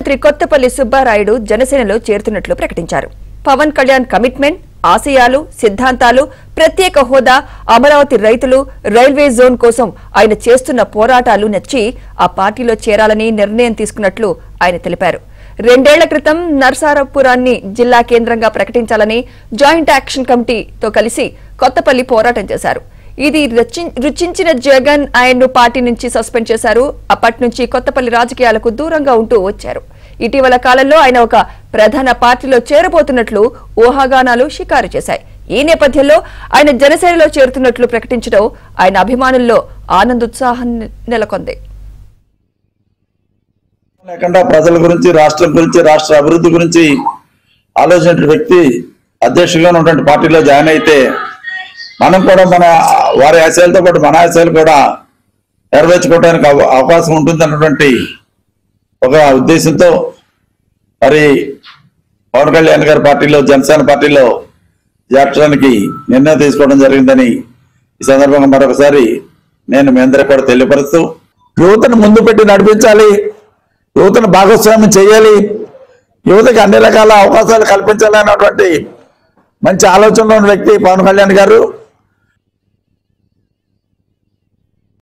మంత్రి కొత్తపల్లి సుబ్బారాయుడు జనసేనలో చేరుతున్నట్లు ప్రకటించారు పవన్ కళ్యాణ్ కమిట్మెంట్ ఆశయాలు సిద్ధాంతాలు ప్రత్యేక హోదా అమరావతి రైతులు రైల్వే జోన్ కోసం ఆయన చేస్తున్న పోరాటాలు నచ్చి ఆ పార్టీలో చేరాలని నిర్ణయం తీసుకున్నట్లు ఆయన తెలిపారు రెండేళ్ల క్రితం నర్సారపురాన్ని జిల్లా కేంద్రంగా ప్రకటించాలని జాయింట్ యాక్షన్ కమిటీతో కలిసి కొత్తపల్లి పోరాటం చేశారు ఇది రచి- రుచించిన జగన్ ఆయన్ను పార్టీ నుంచి సస్పెండ్ చేశారు అప్పటి నుంచి కొత్తపల్లి రాజకీయాలకు దూరంగా ఉంటూ వచ్చారు ఇటీవల కాలంలో ఆయన ఒక ప్రధాన పార్టీలో చేరబోతున్నట్లు ఊహాగానాలు షికారు చేశాయి ఈ నేపథ్యంలో ఆయన జనసేనలో చేరుతున్నట్లు ప్రకటించడం ఆయన అభిమానుల్లో ఆనందోత్సాహం నెలకొంది లేకుండా ప్రజల గురించి రాష్ట్రం గురించి రాష్ట్ర అభివృద్ధి గురించి ఆలోచించిన వ్యక్తి అధ్యక్షుడిగా ఉన్నటువంటి పార్టీలో జాయిన్ అయితే మనం కూడా మన వారి ఆశయాలతో పాటు మన ఆశయాలు కూడా నెరవేర్చుకోవడానికి అవ- అవకాశం ఉంటుంది అన్నటువంటి ఒక ఉద్దేశంతో మరి పవన్ కళ్యాణ్ గారి పార్టీలో జనసేన పార్టీలో చేర్చడానికి నిర్ణయం తీసుకోవడం జరిగిందని ఈ సందర్భంగా మరొకసారి నేను మీ అందరికీ కూడా తెలియపరుస్తూ యువతను ముందు పెట్టి నడిపించాలి యువతను భాగస్వామ్యం చేయాలి యువతకి అన్ని రకాల అవకాశాలు కల్పించాలి అన్నటువంటి మంచి ఆలోచనలో ఉన్న వ్యక్తి పవన్ కళ్యాణ్ గారు